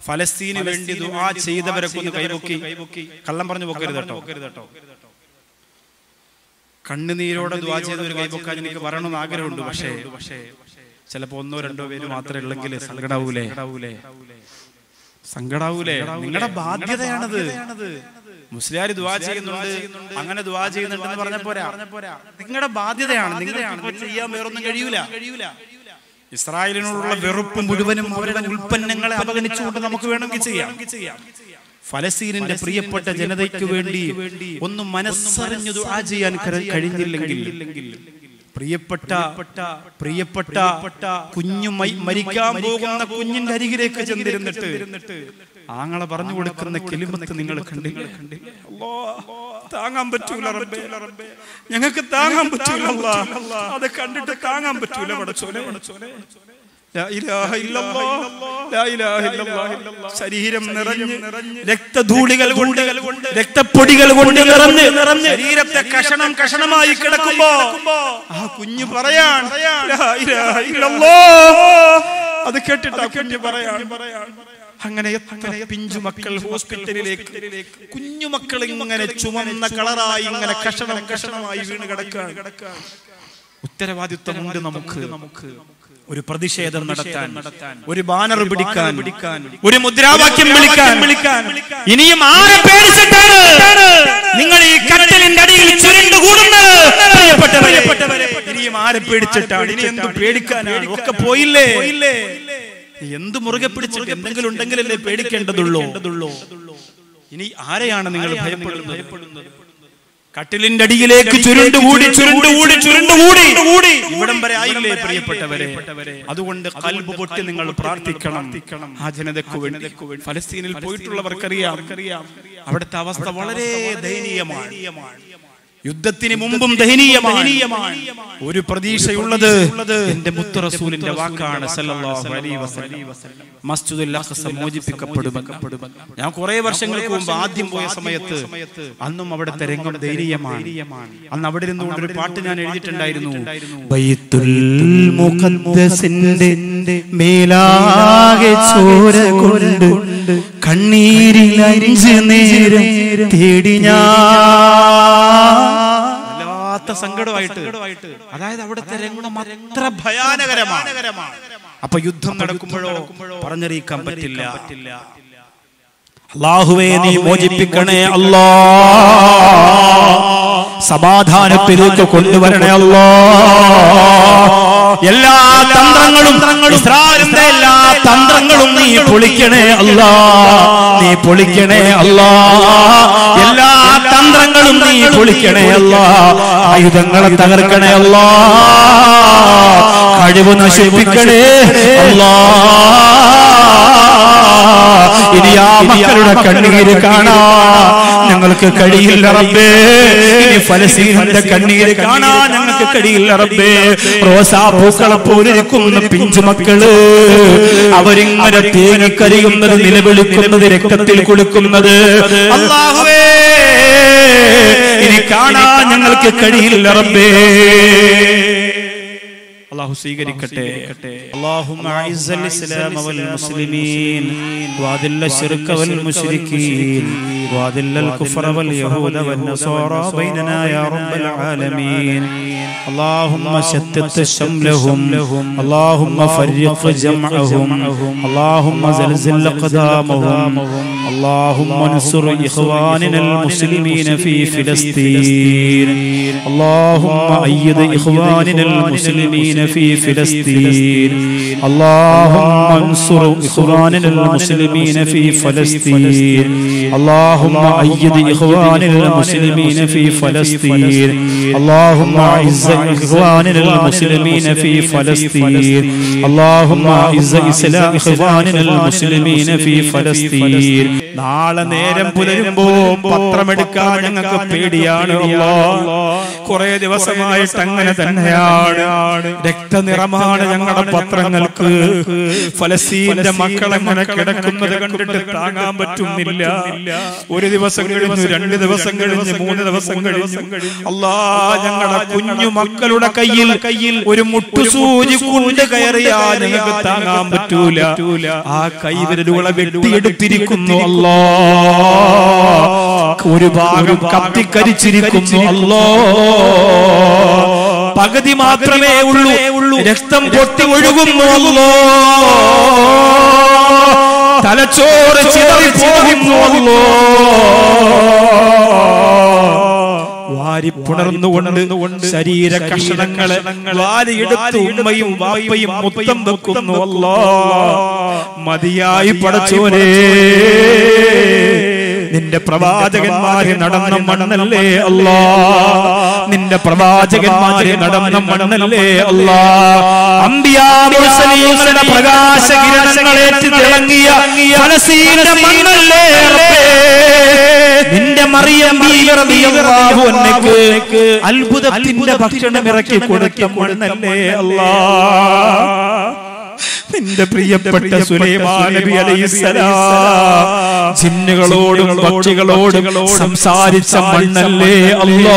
ഫലസ്തീന് വേണ്ടി ദുആ ചെയ്തവരൊക്കെ ഒന്ന് കൈപൊക്കി കള്ളം പറഞ്ഞു പോക്കരുത് കേട്ടോ കണ്ണുനീരോടെ ദുആ ചെയ്തവർ കൈപൊക്കാൻ എനിക്ക് പറയണമെന്ന് ആഗ്രഹമുണ്ട് പക്ഷേ ചിലപ്പോ ഒന്നോ രണ്ടോ പേര് മാത്രമേ ഉള്ളെങ്കിൽ സങ്കടാവൂലേ സങ്കടാവൂലേ നിങ്ങളുടെ ബാധ്യതയാണത് മുസ്ലിയാർ ദുആ ചെയ്യുന്നുണ്ട് അങ്ങനെ ദുആ ചെയ്യുന്നുണ്ടെന്ന് പറഞ്ഞ പോരാ നിങ്ങളുടെ ബാധ്യതയാണ് നിങ്ങൾക്ക് ചെയ്യാൻ വേറൊന്നും കഴിയൂല ഇസ്രായേലിനോടുള്ള വെറുപ്പ് മുഴുവനും അവരുടെ ഉൽപ്പന്നങ്ങളെ അവഗണിച്ചുകൊണ്ട് നമുക്ക് വേണമെങ്കിൽ ചെയ്യാം ഫലസ്തീനിന്റെ പ്രിയപ്പെട്ട ജനതയ്ക്ക് വേണ്ടി ഒന്ന് മനസ്സറിഞ്ഞു ദുആ ചെയ്യാൻ കര- കഴിഞ്ഞില്ലെങ്കിൽ പ്രിയപ്പെട്ട പ്രിയപ്പെട്ട കുഞ്ഞു മൈ- മരിക്കാൻ പോകുന്ന കുഞ്ഞിന്റെ അരികിലേക്ക് ചെന്നിരുന്നിട്ട് ആങ്ങളെ പറഞ്ഞു കൊടുക്കുന്ന കിളിമത്ത് നിങ്ങൾ കണ്ടില്ലേ അല്ലാ, താങ്ങാൻ പറ്റൂല റബ്ബേ ഞങ്ങൾക്ക് താങ്ങാൻ പറ്റൂല അല്ലാ. അത് കണ്ടിട്ട് താങ്ങാൻ പറ്റൂല പടച്ചോനെ ലാ ഇലാഹ ഇല്ലല്ലാ, ലാ ഇലാഹ ഇല്ലല്ലാ. ശരീരം നിറഞ്ഞ് രക്തധൂളികൾ കൊണ്ട് രക്തപ്പൊടികൾ കൊണ്ട് നിറഞ്ഞ് ശരീരത്തെ കഷണം കഷണമായി കിടക്കുമ്പോ ആ കുഞ്ഞ് പറയാൻ ലാ ഇലാഹ ഇല്ലല്ലാ. അത് കേട്ടിട്ട് ആ കുഞ്ഞ് പറയാൻ അങ്ങനെ എത്ര പിഞ്ചു മക്കൾ ഹോസ്പിറ്റലിലേക്ക് കുഞ്ഞു മക്കൾ ഇങ്ങനെ ചുമന്ന കളറായി ഇങ്ങനെ കഷണം കഷണമായി വീണ് കിടക്കാൻ ഉത്തരവാദിത്വമുണ്ട് നമുക്ക് നമുക്ക് ഒരു പ്രതിഷേധം നടത്താൻ ഒരു ബാനർ പിടിക്കാൻ ഒരു മുദ്രാവാക്യം വിളിക്കാൻ വിളിക്കാൻ ഇനിയും ആരെ പേടിച്ചിട്ടാണ് നിങ്ങൾ ഈ കട്ടലിന്റെ അടിയിൽ ചുരുണ്ടു കൂടുന്നത് പ്രിയപ്പെട്ടവരെ ഇനിയും ആരെ പേടിച്ചിട്ടാണ് ഇനി എന്ത് പേടിക്കാനാണ് ഒക്കെ പോയില്ലേ എന്ത് മുറുകെ പിടിച്ചിട്ട് എന്തെങ്കിലും ഉണ്ടെങ്കിലല്ലേ പേടിക്കേണ്ടതുള്ളൂ ഇനി ആരെയാണ് നിങ്ങൾ ഭയപ്പെടുന്നത് കട്ടിലിന്റെ അടിയിലേക്ക് ചുരുണ്ടുകൂടി ചുരുണ്ടുകൂടി ചുരുണ്ടുകൂടി ഇവിടം വരെ ആയില്ലേ പ്രിയപ്പെട്ടവരെ അതുകൊണ്ട് കൽബ് പൊട്ടി നിങ്ങൾ പ്രാർത്ഥിക്കണം ആ ജനതയ്ക്ക് വേണ്ടി ഫലസ്തീനിൽ പോയിട്ടുള്ളവർക്കറിയാം അവിടുത്തെ അവസ്ഥ വളരെ ദയനീയമാണ് യുദ്ധത്തിന് മുമ്പും ദയനീയമാണ് ഒരു പ്രതീക്ഷയുള്ളത് എന്റെ മുത്ത് റസൂലിന്റെ വാക്കാണ് സല്ലല്ലാഹു അലൈഹി വസല്ലം മസ്ജിദുൽ അഖ്സ മോചിപ്പിക്കപ്പെടുമെന്ന് ഞാൻ കുറെ വർഷങ്ങൾക്ക് മുമ്പ് ആദ്യം പോയ സമയത്ത് അന്നും അവിടുത്തെ രംഗം ദയനീയമാണ് അന്ന് അവിടെ ഇരുന്നുകൊണ്ട് ഒരു പാട്ട് ഞാൻ എഴുതിയിട്ടുണ്ടായിരുന്നു ബൈത്തുൽ മുഖദ്ദസിന്റെ മേലാകെ ചോര കൊണ്ട് കണ്ണീരിൽ അഞ്ച് നേരം തേടി ഞാൻ വല്ലാത്ത സങ്കടമായിട്ട് അതായത് അവിടുത്തെ രംഗം അത്ര ഭയാനകരമാണ് അപ്പൊ യുദ്ധം നടക്കുമ്പോഴോ പറഞ്ഞറിയിക്കാൻ പറ്റില്ല അള്ളാഹുവേ നീ മോചിപ്പിക്കണേ അല്ലാ സമാധാനത്തിലേക്ക് കൊണ്ടുവരണേ അല്ലാ എല്ലാ തന്ത്രങ്ങളും ഇസ്രായേലിന്റെ എല്ലാ തന്ത്രങ്ങളും നീ പൊളിക്കണേ അല്ലാ നീ പൊളിക്കണേ അല്ലാ എല്ലാ തന്ത്രങ്ങളും നീ പൊളിക്കണേ അല്ലാ ആയുധങ്ങളെ തകർക്കണേ അല്ലാ കഴിവ് നശിപ്പിക്കണേ അല്ലാ ഇനി ആ മക്കളുടെ കണ്ണീര് കാണാ ഞങ്ങൾക്ക് കഴിയില്ല റബ്ബേ ഇനി ഫലസീനന്റെ കണ്ണീര് കാണാ ഞങ്ങൾക്ക് കഴിയില്ല റബ്ബേ റോസാ പൂക്കളെ പോലിരിക്കുന്ന പിഞ്ചു മക്കള് അവരിങ്ങനെ തേങ്ങിക്കരിയുന്നത് നിലവിളിക്കുന്നത് രക്തത്തിൽ കുളിക്കുന്നത് അല്ലാഹുവേ ഇനി കാണാ ഞങ്ങൾക്ക് കഴിയില്ല റബ്ബേ അള്ളാഹു സ്വീകരിക്കട്ടെ اللهم اعز الاسلام والمسلمين واذل الشرك والمشركين واذل الكفر واليهود والنصارى بيننا يا رب العالمين اللهم شتت شملهم اللهم فرق جمعهم اللهم زلزل اقدامهم اللهم انصر اخواننا المسلمين في فلسطين اللهم ايد اخواننا المسلمين في فلسطين اللهم انصر اخواننا المسلمين في فلسطين اللهم ايد اخواننا المسلمين في فلسطين اللهم اعز اخواننا المسلمين في فلسطين اللهم اعز اسلام اخواننا المسلمين في فلسطين നാളെ നേരം പുലരുമ്പോ പത്രമെടുക്കാൻ ഞങ്ങൾക്ക് പേടിയാണ് കുറെ ദിവസമായിട്ട് അങ്ങനെ തന്നെയാണ് രക്തനിറമാണ് ഞങ്ങളുടെ പത്രങ്ങൾക്ക് ഫലസ്തീന്റെ മക്കളെങ്ങനെ കിടക്കുന്നത് കണ്ടിട്ട് താങ്ങാൻ പറ്റുന്നില്ല ഒരു ദിവസം കഴിഞ്ഞു രണ്ട് ദിവസം കഴിഞ്ഞ് മൂന്ന് ദിവസം കഴിഞ്ഞു അല്ലാ ഞങ്ങളുടെ കുഞ്ഞു മക്കളുടെ കയ്യിൽ കയ്യിൽ ഒരു മുട്ടുസൂചി കൊണ്ട് കയറിയ ഞങ്ങൾക്ക് താങ്ങാൻ പറ്റൂല ആ കൈവിരലുകളെ വെട്ടിയെടുത്തിരിക്കുന്നു അല്ലോ ഒരു ഭാഗം കത്തിക്കരിച്ചിരിക്കുന്നു അല്ലോ പകുതി മാത്രമേ ഉള്ളൂ രക്തം പൊട്ടി ഒഴുകുന്നു അല്ലോ തലച്ചോറ് ചിതറി പോകുന്നു അല്ലോ വാരി പുണർന്നുകൊണ്ട് ശരീര കഷണങ്ങളെ വാരിയെടുത്ത് ഉമ്മയും വാപ്പയും മുത്തം വെക്കുന്നു അല്ലോ മതിയായി പടച്ചോനെ നിന്റെ പ്രവാചകന്മാര് നടന്ന മണ്ണല്ലേ അല്ലാ നിന്റെ പ്രവാചകന്മാര് നടന്ന മണ്ണല്ലേ അല്ലാ അമ്പിയാമുസലീങ്ങളുടെ പ്രകാശ കിരണങ്ങളേറ്റ് തിളങ്ങിയ ഫലസ്തീന്റെ മണ്ണല്ലേ റബ്ബേ. നിന്റെ മറിയം ബീഗറബിയല്ലാഹു അന്നക്ക് അത്ഭുതത്തിന്റെ ഭക്ഷണം ഇറക്കി കൊടുത്ത മണ്ണല്ലേ അല്ലാ നിന്റെ പ്രിയപ്പെട്ട സുലൈമാൻ നബി അലൈഹിസ്സലാം ജിന്നുകളോടും പക്ഷികളോടും സംസാരിച്ച മണ്ണല്ലേ അല്ലാ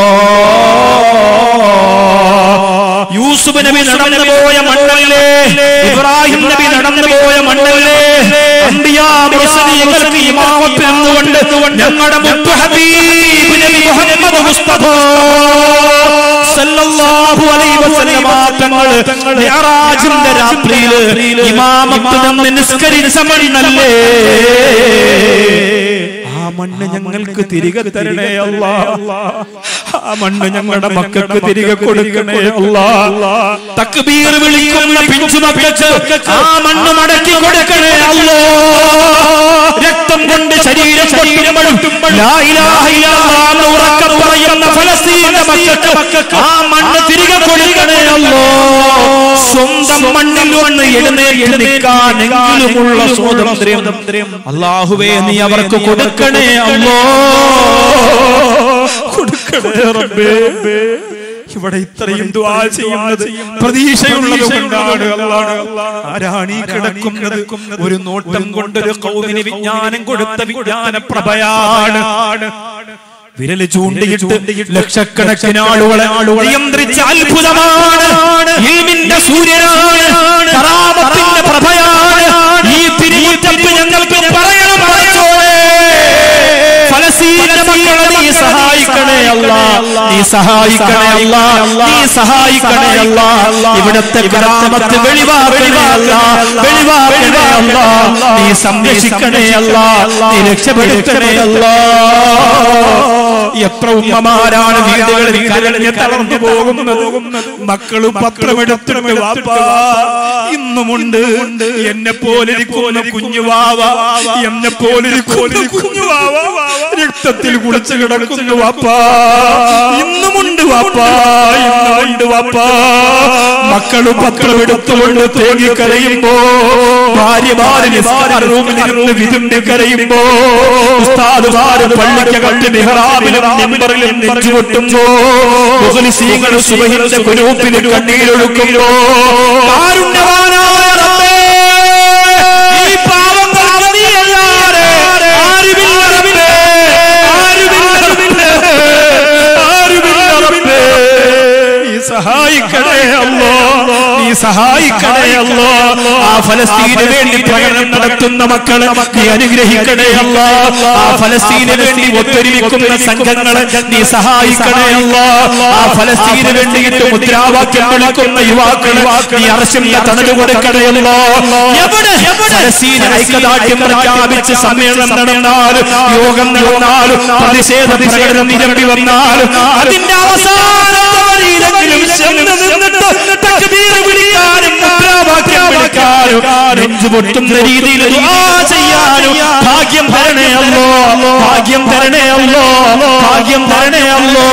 യൂസുഫ് നബി നടന്നു പോയ മണ്ണല്ലേ ഇബ്രാഹിം നബി നടന്നു പോയ മണ്ണല്ലേ അമ്പിയാ മുർസലീങ്ങൾക്ക് ഇമാമത്ത് നിന്നുകൊണ്ട് ഞങ്ങളുടെ മുത്ത് ഹബീബ് നബി മുഹമ്മദ് മുസ്തഫ സല്ലല്ലാഹു അലൈഹി വസല്ലമ തങ്ങൾ മിഅ്റാജിന്റെ രാത്രിയില് ഇമാമത്ത് നിന്ന് നിസ്കരിച്ച മണ്ണല്ലേ ആ മണ്ണ് ഞങ്ങൾക്ക് തിരികെ തരണേ അല്ലാ ആ മണ്ണ് ഞങ്ങളുടെ മക്കൾക്ക് തിരികെ കൊടുക്കണേ അല്ലാ തക്ബീർ വിളിക്കുന്ന പിഞ്ചു മക്കൾക്ക് ആ മണ്ണ് മടക്കി കൊടുക്കണേ അല്ലോ രക്തം കൊണ്ട് ശരീരം ശരീരമഴുത്തുമ്പോൾ ഉറക്കം പറയുന്ന ഫലസ്തീന്റെ മക്കൾക്ക് ആ മണ്ണ് തിരികെ കൊടുക്കണേ അല്ലോ സ്വന്തം മണ്ണിൽ വന്ന് എഴുന്നേറ്റ് നിൽക്കാനെങ്കിലുമുള്ള സ്വാതന്ത്ര്യം അള്ളാഹുവേ നീ അവർക്ക് കൊടുക്കണേ അല്ലോ കൊടുക്കണേ റബ്ബേ ഇവിടെ ഇത്രയും ദുആ ചെയ്യുന്നത് പ്രതീക്ഷയുള്ളത് കൊണ്ടാണ് അല്ലാഹ്. ആരാണ് ഈ കിടക്കുന്നത് ഒരു നോട്ടം കൊണ്ടൊരു കൗമിന് വിജ്ഞാനം കൊടുത്ത വിജ്ഞാന പ്രഭയാണ് വിരല് ചൂണ്ടിയിട്ട് ലക്ഷക്കണക്കിന് ആളുകളെ നിയന്ത്രിച്ച അത്ഭുതമാണ് ഇൽമിന്റെ സൂര്യനാണ് കറാമത്തിന്റെ പ്രഭയാണ് ഈ തിരിമുറ്റപ്പ് ഞങ്ങൾക്ക് പറയണം പറച്ചോളേ ഫലസ്തീന്റെ മക്കളെ നീ സഹായിക്കണേ അല്ല നീ സഹായിക്കണേ അല്ല നീ സഹായിക്കണേ അല്ല ഇവിടത്തെ കരാമത്ത് വെളിവാക്കണേ അല്ല വെളിവാക്കണേ അല്ല നീ സംരക്ഷിക്കണേ അല്ല നീ രക്ഷപ്പെടുത്തണേ അല്ല എത്ര ഉമ്മമാരാണ് വീടുകളിൽ കരഞ്ഞ് തളർന്നു പോകുന്നത് മക്കളും പത്രമെടുത്തിട്ട് വാപ്പാ ഇന്നുമുണ്ട് എന്നെ പോലിരിക്കുന്ന കുഞ്ഞുവാവ എന്നെ പോലിരിക്കുന്ന കുഞ്ഞുവാവ രക്തത്തിൽ കുളിച്ചു കിടക്കുന്നു വാപ്പാ ഇന്നുമുണ്ട് വാപ്പാ ഇന്നുമുണ്ട് വാപ്പാ മക്കളും പത്രമെടുത്തുകൊണ്ട് തേങ്ങി കരയുമ്പോ ഭാര്യമാര് നിസ്കാര റൂമിൽ ഇരുന്ന് വിതുമ്പി കരയുമ്പോ ഉസ്താദുമാര് പള്ളിക്കകത്ത് മിഹ്റാബിലും മിമ്പറിലും നെഞ്ചുകൊട്ടുമ്പോ മുഖലിസീങ്ങൾ സുബഹിന്റെ കുരൂപ്പിന് കണ്ണീരൊഴുക്കുമ്പോ കാരുണ്യവാനായ റബ്ബേ, ഈ പാവങ്ങൾക്ക് നീയല്ലാതെ ആരുമില്ല റബ്ബേ, ആരുമില്ല റബ്ബേ, ആരുമില്ല റബ്ബേ. നീ സഹായിക്കണേ അല്ലോ നീ സഹായിക്കണേ അല്ലോ ആ ഫലസ്തീന് വേണ്ടി പ്രകടനം നടത്തുന്ന മക്കളെ നീ അനുഗ്രഹിക്കണേ അല്ലോ ആ ഫലസ്തീന് വേണ്ടി ഒത്തൊരുമിക്കുന്ന സംഘങ്ങളെ നീ സഹായിക്കണേ അല്ലോ ആ ഫലസ്തീന് വേണ്ടിയിട്ട് മുദ്രാവാക്യം വിളിക്കുന്ന യുവാക്കളെ നീ അറശിന്റെ തണല് കൊടുക്കണേ അല്ലോ എവിടെ ഫലസ്തീന് ഐക്യദാർഢ്യം പ്രഖ്യാപിച്ച് സമ്മേളനം നടന്നാലും യോഗം നടന്നാലും പ്രതിഷേധ പ്രകടനം നിരമ്പി വന്നാലും അതിന്റെ അവസാന വരിയിലെങ്കിലും ചെന്ന് നിന്നിട്ട് തക്ബീർ വിളിക്കാനും മുദ്രാവാക്യം വിളിക്കാനും നെഞ്ചു പൊട്ടുന്ന രീതിയിൽ ദുആ ചെയ്യാനും ഭാഗ്യം തരണേ അല്ലോ ഭാഗ്യം തരണേ അല്ലോ ഭാഗ്യം തരണേ അല്ലോ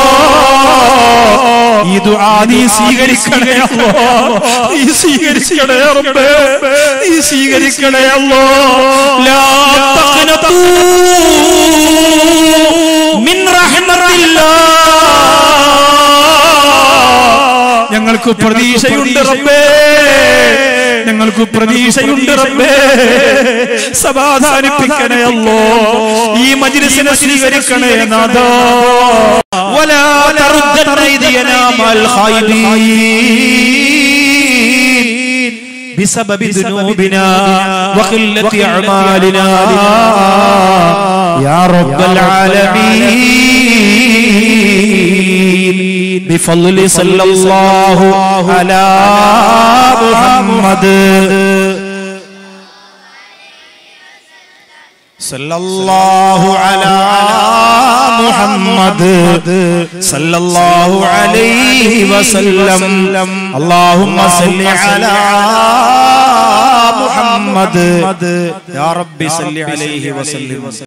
ഈ ദുആ നീ സ്വീകരിക്കണേ അല്ലോ നീ സ്വീകരിക്കണേ റബ്ബേ നീ സ്വീകരിക്കണേ അല്ലോ ലാ തഖ്നതൂ മിൻ റഹ്മത്തില്ലാ ഞങ്ങൾക്ക് പ്രതീക്ഷയുണ്ട് റബ്ബേ ഞങ്ങൾക്ക് പ്രതീക്ഷയുണ്ട് റബ്ബേ സമാധാനിപ്പിക്കണേ അല്ലോ ഈ മജ്ലിസിനെ സ്വീകരിക്കണേ നാഥ ولا تردن أيدينا مع الخائبين بسبب ذنوبنا وقلة أعمالنا يا رب العالمين بفضل صلى الله على محمد صلى الله على محمد صلى الله عليه وسلم اللهم صل على محمد يا رب صل عليه وسلم